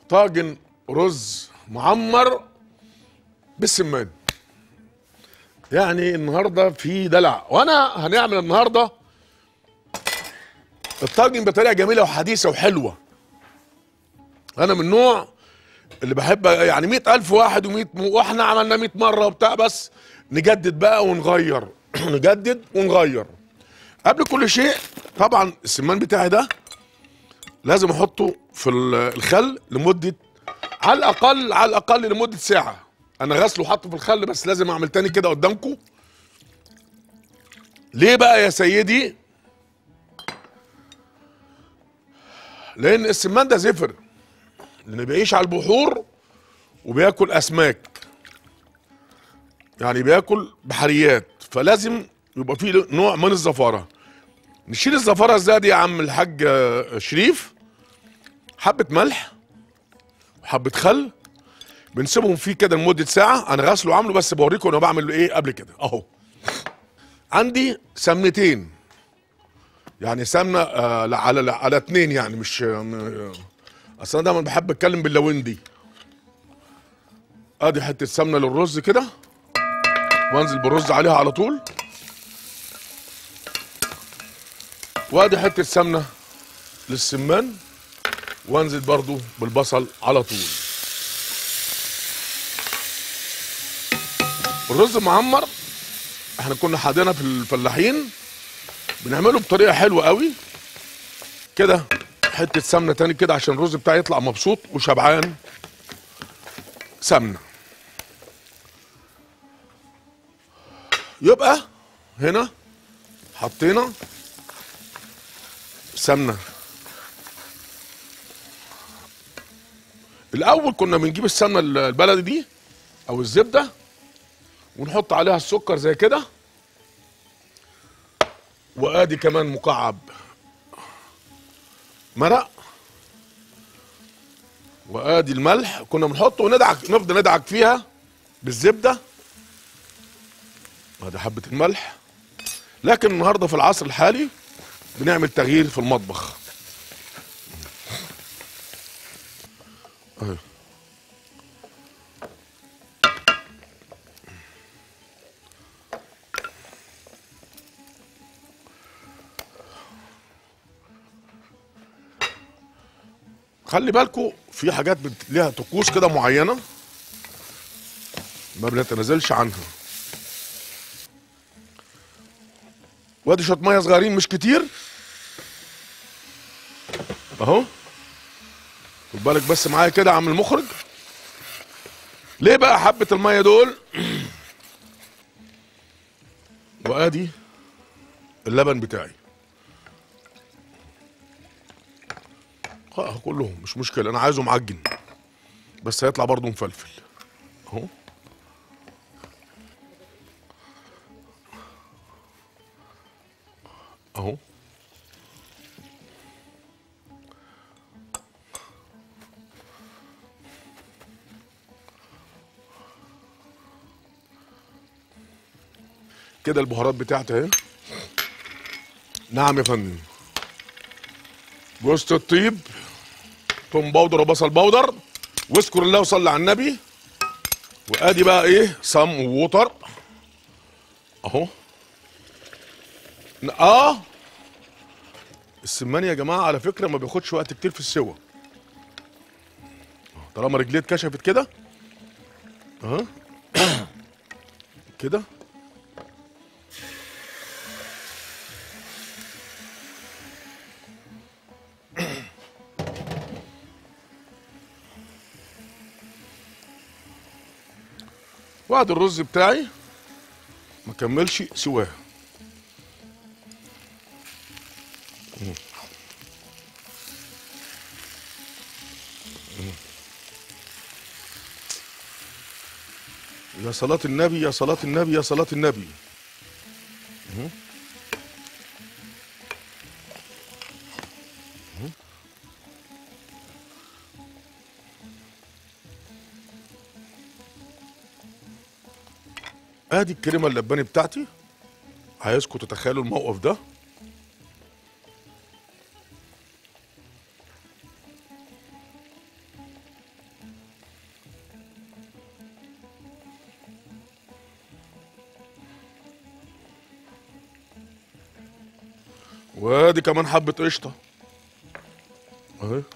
طاجن رز معمر بالسمان يعني النهارده في دلع وانا هنعمل النهارده الطاجن بطريقه جميله وحديثه وحلوه انا من النوع اللي بحب يعني مئة ألف واحد ومئة واحنا عملنا مئة مرة وبتاع بس نجدد بقى ونغير نجدد ونغير قبل كل شيء طبعا السمان بتاعي ده لازم احطه في ال- الخل لمدة على الأقل على الأقل لمدة ساعة أنا غسله وحطه في الخل بس لازم أعمل تاني كده قدامكم ليه بقى يا سيدي؟ لأن السمان ده زفر لأنه بيعيش على البحور وبياكل أسماك يعني بياكل بحريات فلازم يبقى فيه نوع من الزفارة نشيل الزفارة ازاي دي يا عم الحاج آه، شريف حبة ملح وحبة خل بنسيبهم فيه كده لمدة ساعة أنا غسله وعامله بس بوريكم أنا بعمل إيه قبل كده أهو عندي سمنتين يعني سمنة آه لا، على لا، على اتنين يعني مش آه، أصل أنا دايما بحب أتكلم باللوندي أدي حتة سمنة للرز كده وأنزل بالرز عليها على طول وادي حته سمنه للسمان وانزل برضو بالبصل على طول الرز معمر احنا كنا حاضرنا في الفلاحين بنعمله بطريقه حلوه قوي كده حته سمنه تاني كده عشان الرز بتاعي يطلع مبسوط وشبعان سمنه يبقى هنا حطينا سمنه الاول كنا بنجيب السمنه البلدي دي او الزبده ونحط عليها السكر زي كده وادي كمان مكعب مرق وادي الملح كنا بنحطه وندعك نفضل ندعك فيها بالزبده ادي حبه الملح لكن النهارده في العصر الحالي بنعمل تغيير في المطبخ أهي. خلي بالكم في حاجات بت- ليها طقوس كده معينه ما بنتنازلش عنها وادي شويه ميه صغيرين مش كتير اهو خد بالك بس معايا كده يا عم المخرج ليه بقى حبه الميه دول وادي اللبن بتاعي اه كلهم مش مشكله انا عايزه معجن بس هيطلع برضه مفلفل اهو اهو كده البهارات بتاعتي اهي نعم يا فندم جوزة الطيب توم باودر وبصل باودر واذكر الله وصلي على النبي وادي بقى ايه صم ووتر اهو اه السمان يا جماعه على فكره ما بياخدش وقت كتير في السوا طالما رجليه اتكشفت كده اها كده وادي الرز بتاعي ما كملش سواه يا صلاة النبي يا صلاة النبي يا صلاة النبي مهم. مهم. ادي الكريمه اللباني بتاعتي عايزكم تتخيلوا الموقف ده وادي كمان حبه قشطه اهي